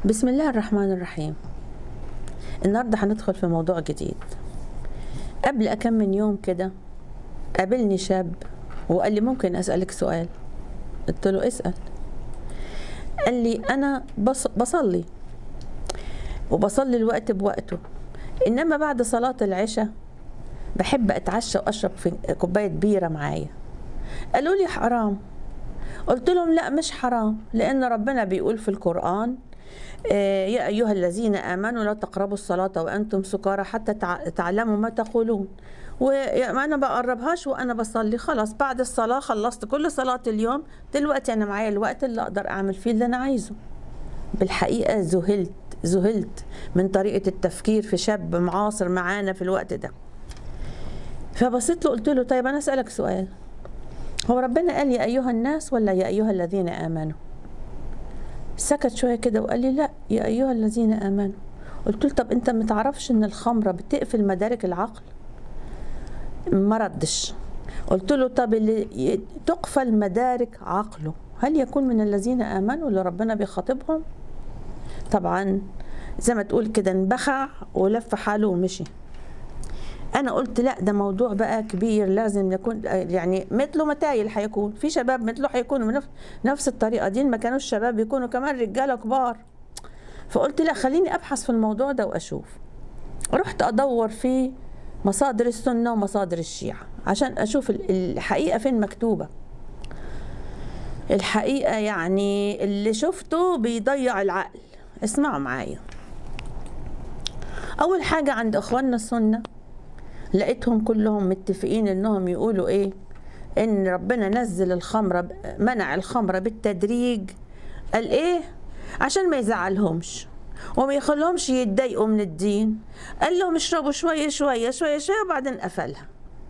بسم الله الرحمن الرحيم النهارده هندخل في موضوع جديد قبل كم من يوم كده قابلني شاب وقال لي ممكن اسالك سؤال قلت له اسال قال لي انا بص بصلي وبصلي الوقت بوقته انما بعد صلاه العشاء بحب اتعشى واشرب في كوبايه بيره معايا قالوا لي حرام قلت لهم لا مش حرام لان ربنا بيقول في القران آه، يا أيها الذين آمنوا لا تقربوا الصلاة وأنتم سكارى حتى تع- تعلموا ما تقولون وأنا بقربهاش وأنا بصلي خلاص بعد الصلاة خلصت كل صلاة اليوم دلوقتي أنا معايا الوقت اللي أقدر أعمل فيه اللي أنا عايزه بالحقيقة ذهلت ذهلت من طريقة التفكير في شاب معاصر معانا في الوقت ده فبصيت له قلت له طيب أنا أسألك سؤال هو ربنا قال يا أيها الناس ولا يا أيها الذين آمنوا سكت شويه كده وقال لي لا يا ايها الذين امنوا قلت له طب انت ما تعرفش ان الخمره بتقفل مدارك العقل ما ردش قلت له طب اللي ي- تقفل مدارك عقله هل يكون من الذين امنوا اللي ربنا بيخاطبهم طبعا زي ما تقول كده انبخع ولف حاله ومشي انا قلت لا ده موضوع بقى كبير لازم يكون يعني مثله متايل هيكون في شباب مثله هيكونوا من نفس- نفس الطريقه دي ما كانوش شباب يكونوا كمان رجاله كبار فقلت لا خليني ابحث في الموضوع ده واشوف رحت ادور في مصادر السنه ومصادر الشيعه عشان اشوف ال- الحقيقه فين مكتوبه الحقيقه يعني اللي شفته بيضيع العقل اسمعوا معايا اول حاجه عند اخواننا السنه لقيتهم كلهم متفقين انهم يقولوا ايه ان ربنا نزل الخمره ب- منع الخمره بالتدريج قال ايه عشان ما يزعلهمش وما يخليهمش يتضايقوا من الدين قال لهم اشربوا شويه شويه شويه شويه وبعدين قفلها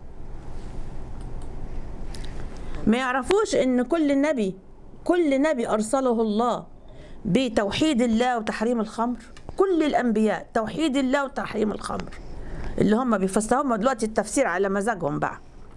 ما يعرفوش ان كل نبي كل نبي ارسله الله بتوحيد الله وتحريم الخمر كل الانبياء توحيد الله وتحريم الخمر اللي هم بيفسروا هم دلوقتي التفسير على مزاجهم بقى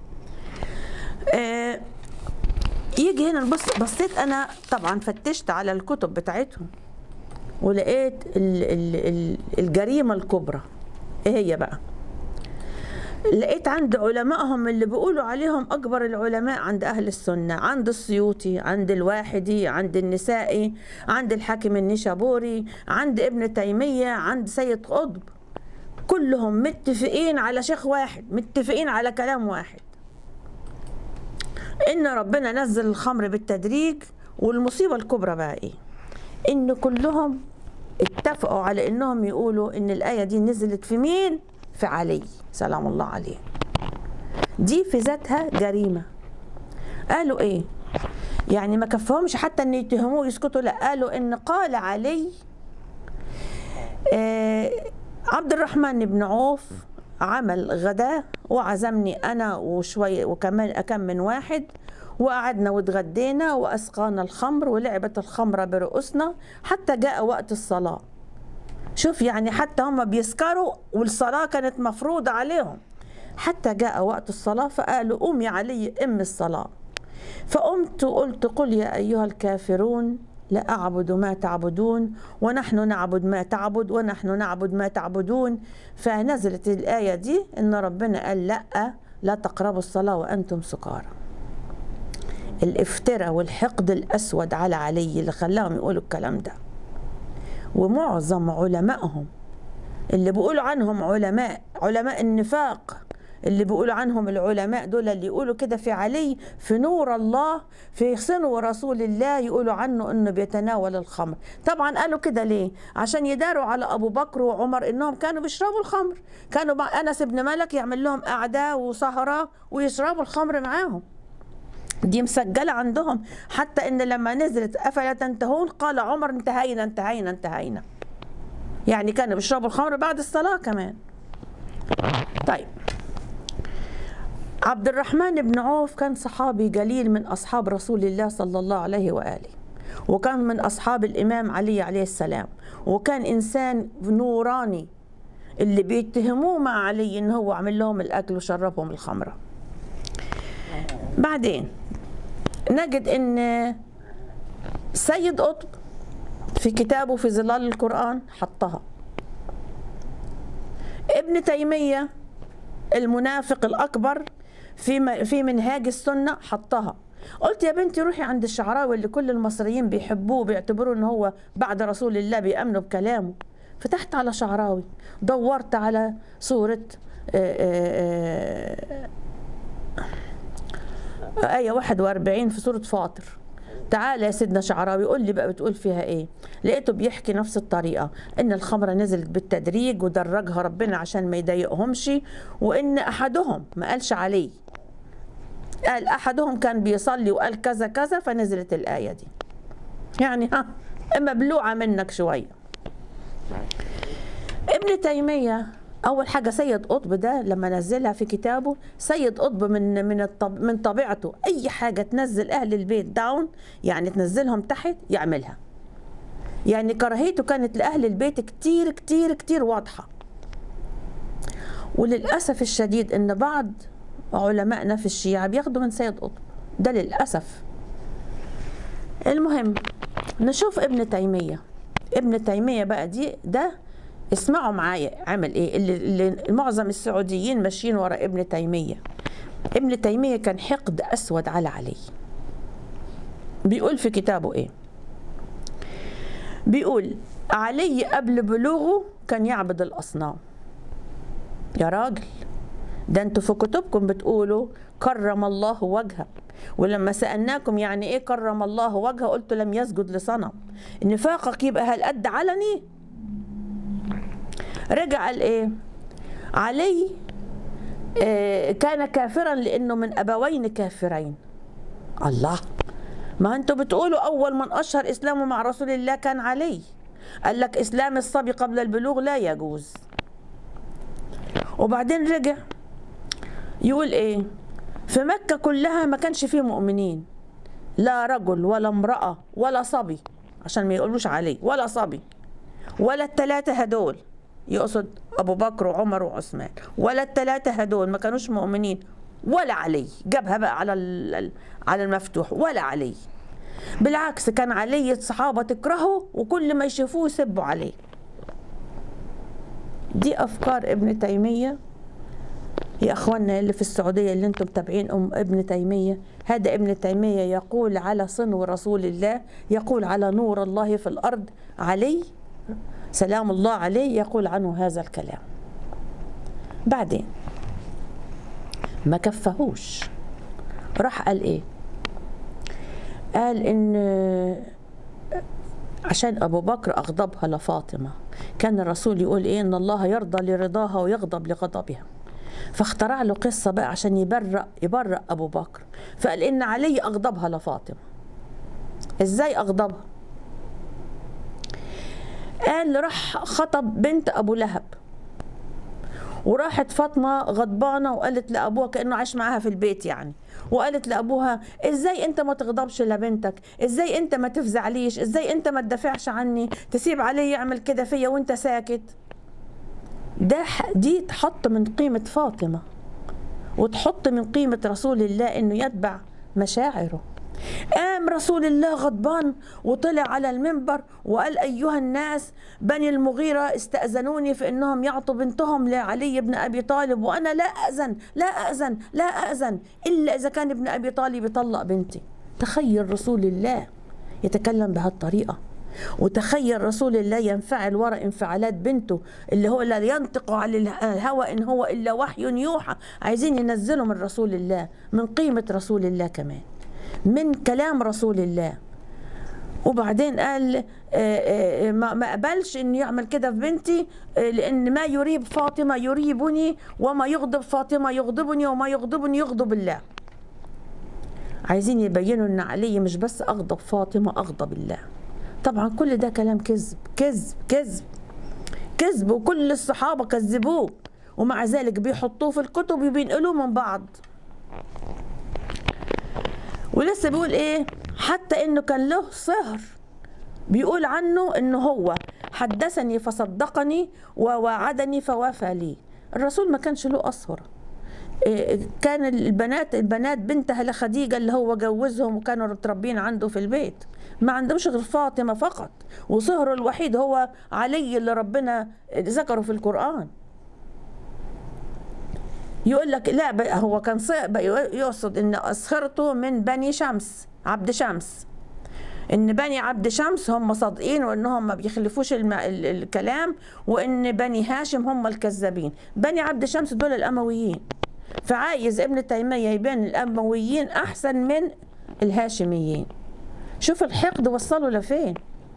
آه يجي هنا نبص بصيت انا طبعا فتشت على الكتب بتاعتهم ولقيت ال ال ال الجريمه الكبرى ايه هي بقى لقيت عند علمائهم اللي بيقولوا عليهم اكبر العلماء عند اهل السنه عند السيوطي عند الواحدي عند النسائي عند الحاكم النشابوري عند ابن تيميه عند سيد قطب كلهم متفقين على شيخ واحد متفقين على كلام واحد ان ربنا نزل الخمر بالتدريج والمصيبه الكبرى بقى ايه ان كلهم اتفقوا على انهم يقولوا ان الايه دي نزلت في مين في علي سلام الله عليه دي في ذاتها جريمه قالوا ايه يعني ما كفهمش حتى ان يتهموه يسكتوا لا قالوا ان قال علي آه عبد الرحمن بن عوف عمل غداء وعزمني انا وشويه وكمان كم من واحد وقعدنا واتغدينا واسقانا الخمر ولعبت الخمره برؤوسنا حتى جاء وقت الصلاه شوف يعني حتى هم بيسكروا والصلاه كانت مفروضه عليهم حتى جاء وقت الصلاه فقالوا قوم يا علي ام الصلاه فقمت وقلت قل يا أيها الكافرون لا أعبد ما تعبدون ونحن نعبد ما تعبد ونحن نعبد ما تعبدون فنزلت الآية دي إن ربنا قال لا لا تقربوا الصلاة وأنتم سكارى الافتراء والحقد الأسود على علي اللي خلاهم يقولوا الكلام ده ومعظم علمائهم اللي بيقولوا عنهم علماء علماء النفاق اللي بيقولوا عنهم العلماء دول اللي يقولوا كده في علي في نور الله في صنو رسول الله يقولوا عنه انه بيتناول الخمر طبعا قالوا كده ليه عشان يداروا على ابو بكر وعمر انهم كانوا بيشربوا الخمر كانوا مع انس بن مالك يعمل لهم قعده وسهره ويشربوا الخمر معاهم دي مسجلة عندهم حتى ان لما نزلت افلا تنتهون قال عمر انتهينا انتهينا انتهينا يعني كانوا بيشربوا الخمر بعد الصلاة كمان طيب عبد الرحمن بن عوف كان صحابي جليل من أصحاب رسول الله صلى الله عليه وآله وكان من أصحاب الإمام علي عليه السلام وكان إنسان نوراني اللي بيتهموه مع علي إن هو عمل لهم الأكل وشربهم الخمرة بعدين نجد إن سيد قطب في كتابه في ظلال القرآن حطها ابن تيمية المنافق الأكبر في في منهاج السنة حطها قلت يا بنتي روحي عند الشعراوي اللي كل المصريين بيحبوه بيعتبروه ان هو بعد رسول الله بيأمنوا بكلامه فتحت على شعراوي دورت على صورة آآ آآ آية 41 في سورة فاطر تعالى يا سيدنا شعراوي قول لي بقى بتقول فيها ايه لقيته بيحكي نفس الطريقة ان الخمرة نزلت بالتدريج ودرجها ربنا عشان ما يضايقهمش وان احدهم ما قالش عليه قال احدهم كان بيصلي وقال كذا كذا فنزلت الآية دي يعني ها مبلوعة منك شوية ابن تيمية أول حاجة سيد قطب ده لما نزلها في كتابه سيد قطب من من الطب من طبيعته أي حاجة تنزل أهل البيت داون يعني تنزلهم تحت يعملها يعني كراهيته كانت لأهل البيت كتير كتير كتير واضحة وللأسف الشديد إن بعض علمائنا في الشيعة بياخدوا من سيد قطب ده للأسف المهم نشوف ابن تيمية ابن تيمية بقى دي ده اسمعوا معايا عمل ايه اللي, اللي معظم السعوديين ماشيين ورا ابن تيمية ابن تيمية كان حقد أسود على علي بيقول في كتابه ايه بيقول علي قبل بلوغه كان يعبد الأصنام يا راجل ده انتوا في كتبكم بتقولوا كرم الله وجهه ولما سألناكم يعني ايه كرم الله وجهه قلتوا لم يسجد لصنم نفاقك يبقى هالقد علني رجع قال ايه علي آه كان كافرا لانه من ابوين كافرين الله ما انتوا بتقولوا اول من اشهر اسلامه مع رسول الله كان علي قال لك اسلام الصبي قبل البلوغ لا يجوز وبعدين رجع يقول ايه في مكة كلها ما كانش فيه مؤمنين لا رجل ولا امرأة ولا صبي عشان ما يقولوش عليه ولا صبي ولا التلاتة هدول يقصد أبو بكر وعمر وعثمان ولا التلاتة هدول ما كانوش مؤمنين ولا علي جابها بقى على على المفتوح ولا علي بالعكس كان علي الصحابة تكرهه وكل ما يشوفوه يسبوا عليه دي أفكار ابن تيمية يا اخواننا اللي في السعوديه اللي انتم متابعين ام ابن تيميه هذا ابن تيميه يقول على صنو رسول الله يقول على نور الله في الارض علي سلام الله عليه يقول عنه هذا الكلام بعدين ما كفهوش راح قال ايه قال ان عشان ابو بكر اغضبها لفاطمه كان الرسول يقول ايه ان الله يرضى لرضاها ويغضب لغضبها فاخترع له قصة بقى عشان يبرأ يبرأ أبو بكر فقال إن علي أغضبها لفاطمة إزاي أغضبها قال راح خطب بنت أبو لهب وراحت فاطمة غضبانة وقالت لأبوها كأنه عايش معاها في البيت يعني وقالت لأبوها إزاي أنت ما تغضبش لبنتك إزاي أنت ما تفزعليش إزاي أنت ما تدافعش عني تسيب علي يعمل كده فيا وأنت ساكت ده دي تحط من قيمة فاطمة وتحط من قيمة رسول الله إنه يتبع مشاعره قام رسول الله غضبان وطلع على المنبر وقال أيها الناس بني المغيرة استأذنوني في أنهم يعطوا بنتهم لعلي بن أبي طالب وأنا لا أأذن لا أأذن لا أأذن إلا إذا كان ابن أبي طالب يطلق بنتي تخيل رسول الله يتكلم بهالطريقة وتخيل رسول الله ينفعل وراء انفعالات بنته اللي هو لا ينطق عن الهوى ان هو الا وحي يوحى عايزين ينزلوا من رسول الله من قيمه رسول الله كمان من كلام رسول الله وبعدين قال ما قبلش انه يعمل كده في بنتي لان ما يريب فاطمه يريبني وما يغضب فاطمه يغضبني وما يغضبني يغضب الله عايزين يبينوا ان علي مش بس اغضب فاطمه اغضب الله طبعا كل ده كلام كذب كذب كذب كذب وكل الصحابة كذبوه ومع ذلك بيحطوه في الكتب وبينقلوه من بعض ولسه بيقول ايه حتى انه كان له صهر بيقول عنه انه هو حدثني فصدقني ووعدني فوفى لي الرسول ما كانش له أصهر كان البنات البنات بنتها لخديجة اللي هو جوزهم وكانوا متربين عنده في البيت ما عندهمش غير فاطمة فقط وصهره الوحيد هو علي اللي ربنا ذكره في القرآن يقول لك لا ب- هو كان ص- ب- يقصد ان اصهرته من بني شمس عبد شمس ان بني عبد شمس هم صادقين وانهم ما بيخلفوش الم... ال... الكلام وان بني هاشم هم الكذابين بني عبد شمس دول الامويين فعايز ابن تيميه يبين الامويين احسن من الهاشميين شوف الحقد وصله لفين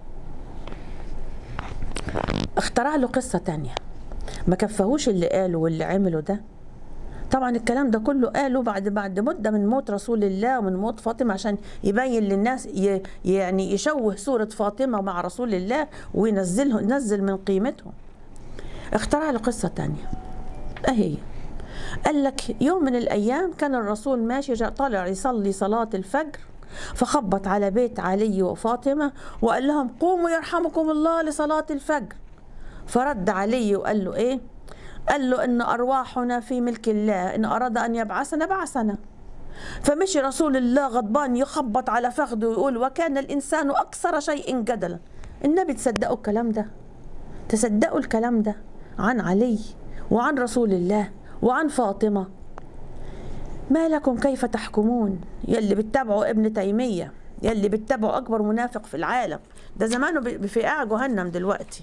اخترع له قصه تانية ما كفاهوش اللي قاله واللي عمله ده طبعا الكلام ده كله قاله بعد بعد مده من موت رسول الله ومن موت فاطمه عشان يبين للناس ي يعني يشوه صوره فاطمه مع رسول الله وينزله ينزل من قيمتهم. اخترع له قصه تانية اهي قال لك يوم من الايام كان الرسول ماشي جاء طالع يصلي صلاه الفجر فخبط على بيت علي وفاطمه وقال لهم قوموا يرحمكم الله لصلاه الفجر. فرد علي وقال له ايه؟ قال له ان ارواحنا في ملك الله ان اراد ان يبعثنا بعثنا فمشي رسول الله غضبان يخبط على فخذه ويقول وكان الانسان اكثر شيء جدلا النبي تصدقوا الكلام ده تصدقوا الكلام ده عن علي وعن رسول الله وعن فاطمه ما لكم كيف تحكمون يلي بتتابعوا ابن تيميه يلي بتتابعوا اكبر منافق في العالم ده زمانه ب- في قاع جهنم دلوقتي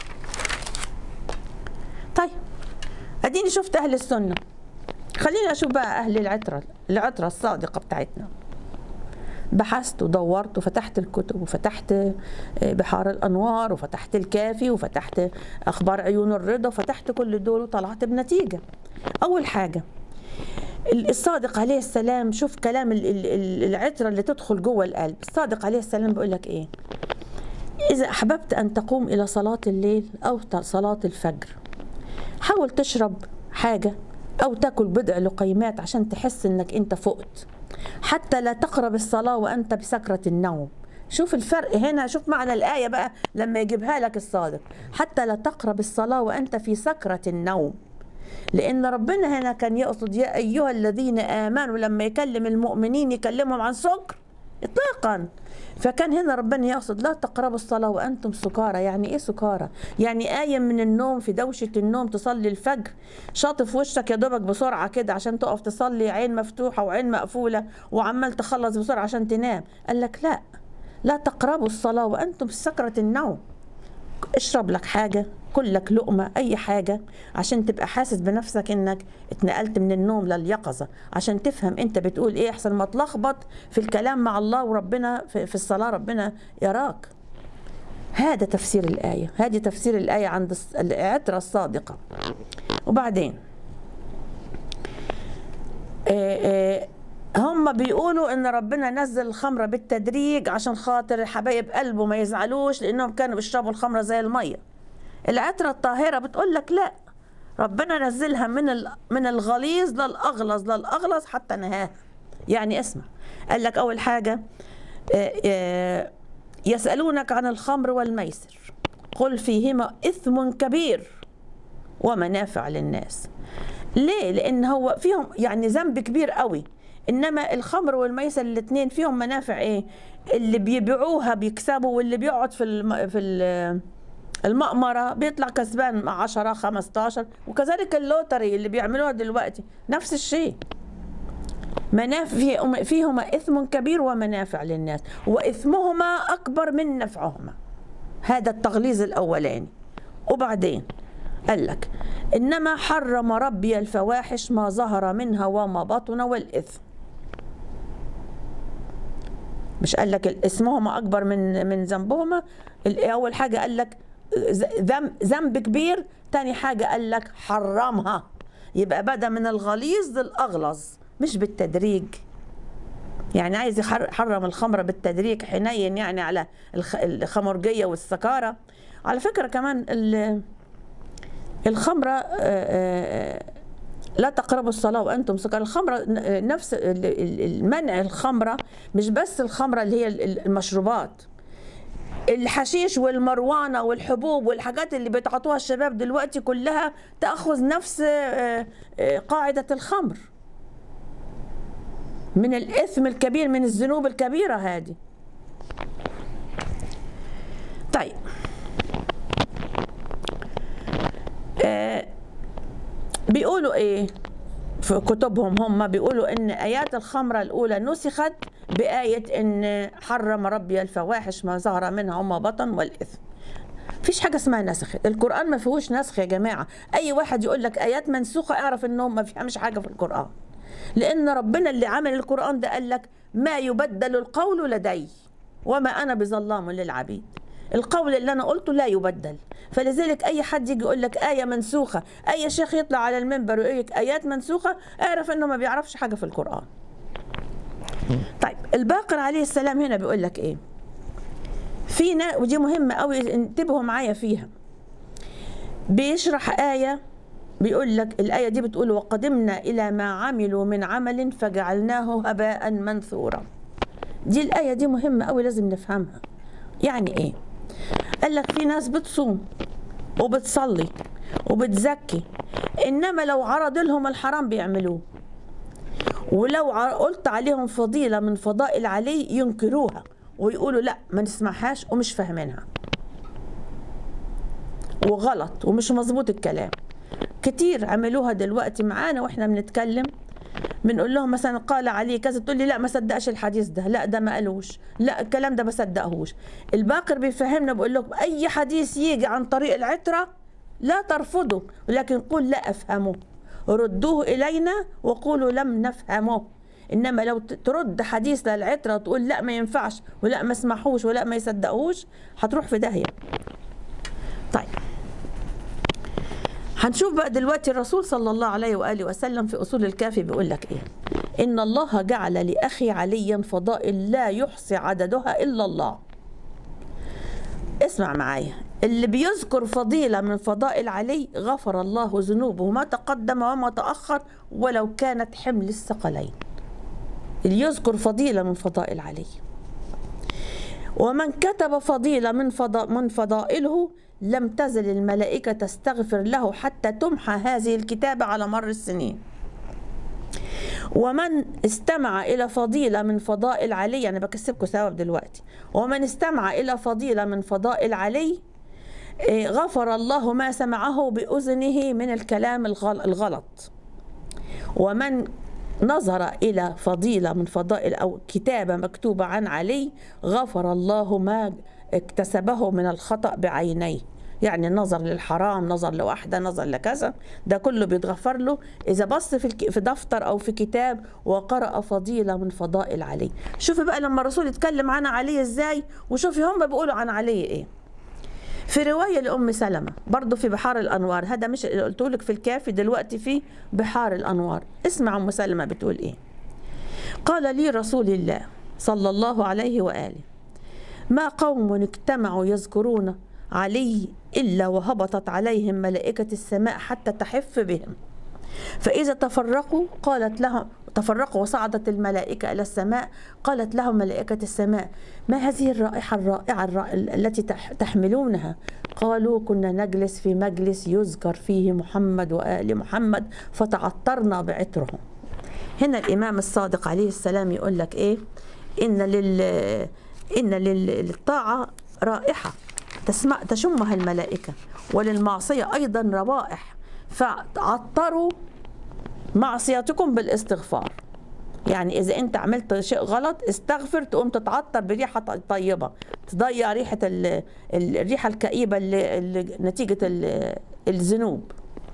طيب اديني شفت اهل السنه خليني اشوف بقى اهل العتره العتره الصادقه بتاعتنا بحثت ودورت وفتحت الكتب وفتحت بحار الانوار وفتحت الكافي وفتحت اخبار عيون الرضا وفتحت كل دول وطلعت بنتيجه اول حاجه الصادق عليه السلام شوف كلام ال- ال- ال- العتره اللي تدخل جوه القلب الصادق عليه السلام بيقول لك ايه اذا احببت ان تقوم الى صلاه الليل او صلاه الفجر حاول تشرب حاجة أو تاكل بضع لقيمات عشان تحس إنك أنت فقت حتى لا تقرب الصلاة وأنت بسكرة النوم شوف الفرق هنا شوف معنى الآية بقى لما يجيبها لك الصادق حتى لا تقرب الصلاة وأنت في سكرة النوم لأن ربنا هنا كان يقصد يا أيها الذين آمنوا لما يكلم المؤمنين يكلمهم عن سكر إطلاقا فكان هنا ربنا يقصد لا تقربوا الصلاة وأنتم سكارى يعني إيه سكارى يعني قايم من النوم في دوشة النوم تصلي الفجر شاطف وشك يا دوبك بسرعة كده عشان تقف تصلي عين مفتوحة وعين مقفولة وعمال تخلص بسرعة عشان تنام قال لك لا لا تقربوا الصلاة وأنتم في سكرة النوم اشرب لك حاجة كل لك لقمة أي حاجة عشان تبقى حاسس بنفسك إنك اتنقلت من النوم لليقظة عشان تفهم أنت بتقول إيه أحسن ما تلخبط في الكلام مع الله وربنا في, في الصلاة ربنا يراك هذا تفسير الآية هذه تفسير الآية عند الص- العترة الصادقة وبعدين آه، آه، هم بيقولوا ان ربنا نزل الخمره بالتدريج عشان خاطر حبايب قلبه ما يزعلوش لانهم كانوا بيشربوا الخمره زي الميه العتره الطاهره بتقول لك لا ربنا نزلها من ال- من الغليظ للاغلظ للاغلظ حتى نهاها يعني اسمع قال لك اول حاجه آه، آه، يسالونك عن الخمر والميسر قل فيهما اثم كبير ومنافع للناس ليه لان هو فيهم يعني ذنب كبير قوي انما الخمر والميسر الاثنين فيهم منافع ايه اللي بيبيعوها بيكسبوا واللي بيقعد في الم... في ال- المأمرة بيطلع كسبان مع 10 15 وكذلك اللوتري اللي بيعملوها دلوقتي نفس الشيء منافع فيهما إثم كبير ومنافع للناس وإثمهما أكبر من نفعهما هذا التغليظ الأولاني وبعدين قال لك إنما حرم ربي الفواحش ما ظهر منها وما بطن والإثم مش قال لك اسمهما أكبر من من ذنبهما أول حاجة قال لك ذنب ذنب كبير تاني حاجة قال لك حرمها يبقى بدأ من الغليظ للأغلظ مش بالتدريج يعني عايز يحرم الخمرة بالتدريج حنين يعني على الخ- الخمرجية والسكارة على فكرة كمان ال- الخمرة آه، آه، لا تقربوا الصلاة وأنتم سكارى الخمرة ن- نفس ال- ال- المنع الخمرة مش بس الخمرة اللي هي ال- المشروبات الحشيش والمروانة والحبوب والحاجات اللي بيتعاطوها الشباب دلوقتي كلها تأخذ نفس آه، آه، قاعدة الخمر من الإثم الكبير من الذنوب الكبيرة هذه بيقولوا ايه في كتبهم هم بيقولوا ان ايات الخمره الاولى نسخت بايه ان حرم ربي الفواحش ما ظهر منها وما بطن والاثم فيش حاجه اسمها نسخ القران ما فيهوش نسخ يا جماعه اي واحد يقول لك ايات منسوخه اعرف انه ما فيهمش حاجه في القران لان ربنا اللي عمل القران ده قال لك ما يبدل القول لدي وما انا بظلام للعبيد القول اللي انا قلته لا يبدل فلذلك اي حد يجي يقول لك ايه منسوخه اي شيخ يطلع على المنبر ويقول لك ايات منسوخه اعرف انه ما بيعرفش حاجه في القران طيب الباقر عليه السلام هنا بيقول لك ايه فينا ودي مهمه قوي انتبهوا معايا فيها بيشرح ايه بيقول لك الآية دي بتقول وقدمنا إلى ما عملوا من عمل فجعلناه هباء منثورا دي الآية دي مهمة قوي لازم نفهمها يعني إيه قال لك في ناس بتصوم وبتصلي وبتزكي إنما لو عرض لهم الحرام بيعملوه ولو قلت عليهم فضيلة من فضائل علي ينكروها ويقولوا لا ما نسمعهاش ومش فاهمينها وغلط ومش مظبوط الكلام كتير عملوها دلوقتي معانا واحنا بنتكلم بنقول لهم مثلا قال علي كذا تقول لي لا ما صدقش الحديث ده لا ده ما قالوش لا الكلام ده ما صدقهوش الباقر بيفهمنا بيقول لكم اي حديث يجي عن طريق العتره لا ترفضه ولكن قل لا افهمه ردوه الينا وقولوا لم نفهمه انما لو ترد حديث للعتره تقول لا ما ينفعش ولا ما اسمحوش ولا ما يصدقوش هتروح في داهيه طيب هنشوف بقى دلوقتي الرسول صلى الله عليه واله وسلم في اصول الكافي بيقول لك ايه ان الله جعل لاخي عليا فضائل لا يحصي عددها الا الله اسمع معايا اللي بيذكر فضيلة من فضائل علي غفر الله ذنوبه ما تقدم وما تأخر ولو كانت حمل الثقلين اللي يذكر فضيلة من فضائل علي ومن كتب فضيلة من, فضا من فضائله لم تزل الملائكة تستغفر له حتى تمحى هذه الكتابة على مر السنين ومن استمع إلى فضيلة من فضائل علي أنا بكسبكم ثواب دلوقتي ومن استمع إلى فضيلة من فضائل علي غفر الله ما سمعه بأذنه من الكلام الغلط ومن نظر إلى فضيلة من فضائل أو كتابة مكتوبة عن علي غفر الله ما اكتسبه من الخطأ بعينيه يعني نظر للحرام نظر لواحدة نظر لكذا ده كله بيتغفر له إذا بص في, الك... في دفتر أو في كتاب وقرأ فضيلة من فضائل علي شوفي بقى لما الرسول يتكلم عن علي إزاي وشوفي هم بيقولوا عن علي إيه في رواية لأم سلمة برضو في بحار الأنوار هذا مش اللي قلت لك في الكافي دلوقتي في بحار الأنوار اسمع أم سلمة بتقول إيه قال لي رسول الله صلى الله عليه وآله ما قوم اجتمعوا يذكرون علي إلا وهبطت عليهم ملائكة السماء حتى تحف بهم فإذا تفرقوا قالت لهم تفرقوا وصعدت الملائكة إلى السماء قالت لهم ملائكة السماء ما هذه الرائحة الرائعة التي تحملونها قالوا كنا نجلس في مجلس يذكر فيه محمد وآل محمد فتعطرنا بعطرهم هنا الإمام الصادق عليه السلام يقول لك إيه إن لل إن للطاعة رائحة تسمع تشمها الملائكة وللمعصية أيضا روائح فعطروا معصيتكم بالاستغفار يعني إذا أنت عملت شيء غلط استغفر تقوم تتعطر بريحة طيبة تضيع ريحة الريحة الكئيبة اللي اللي نتيجة الذنوب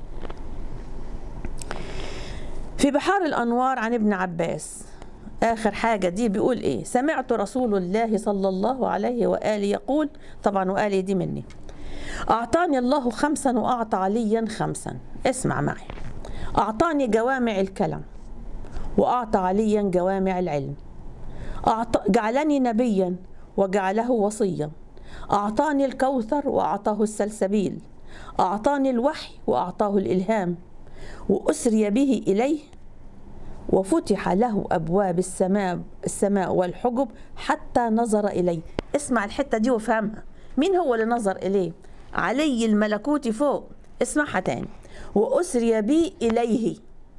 في بحار الأنوار عن ابن عباس آخر حاجة دي بيقول إيه سمعت رسول الله صلى الله عليه وآله يقول طبعا وآله دي مني أعطاني الله خمسا وأعطى عليا خمسا اسمع معي أعطاني جوامع الكلام وأعطى عليا جوامع العلم أعطى جعلني نبيا وجعله وصيا أعطاني الكوثر وأعطاه السلسبيل أعطاني الوحي وأعطاه الإلهام وأسري به إليه وفتح له أبواب السماء السماء والحجب حتى نظر إليه اسمع الحتة دي وفهمها مين هو اللي نظر إليه علي الملكوت فوق اسمعها تاني وأسري بي إليه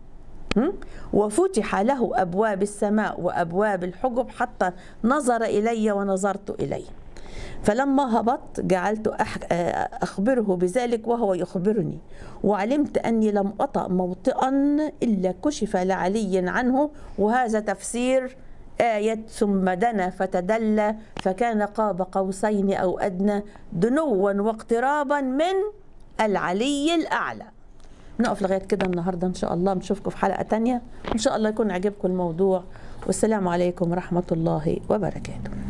وفتح له أبواب السماء وأبواب الحجب حتى نظر إلي ونظرت إليه فلما هبطت جعلت أح- آه، أخبره بذلك وهو يخبرني وعلمت أني لم أطأ موطئا إلا كشف لعلي عنه وهذا تفسير آية ثم دنا فتدلى فكان قاب قوسين أو أدنى دنوا واقترابا من العلي الأعلى نقف لغاية كده النهاردة إن شاء الله نشوفكم في حلقة تانية إن شاء الله يكون عجبكم الموضوع والسلام عليكم ورحمة الله وبركاته